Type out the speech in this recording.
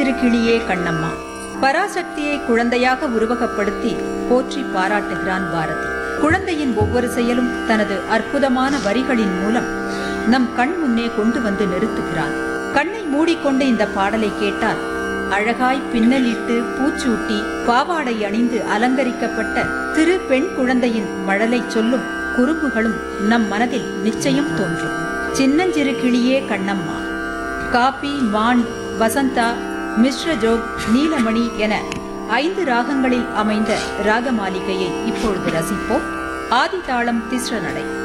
சின்னஞ்சிறு கிளியே கண்ணம்மா பராசக்தியை குழந்தையாக உருவகப்படுத்தி போற்றி பாராட்டுகிறான் பாரதி குழந்தையின் ஒவ்வொரு செயலும் தனது அற்புதமான வரிகளின் மூலம் நம் கண் முன்னே கொண்டு வந்து நிறுத்துகிறான் கண்ணை மூடிக்கொண்டு இந்த பாடலை கேட்டால் அழகாய் பின்னலிட்டு பூச்சூட்டி பாவாடை அணிந்து அலங்கரிக்கப்பட்ட திரு பெண் குழந்தையின் மழலை சொல்லும் குறும்புகளும் நம் மனதில் நிச்சயம் தோன்றும் சின்னஞ்சிறு கிளியே கண்ணம்மா காபி மான் வசந்தா மிஸ்ர ஜோக் நீலமணி என ஐந்து ராகங்களில் அமைந்த ராகமாலிகையை இப்பொழுது ரசிப்போம் ஆதி தாளம் திஸ்ர நடை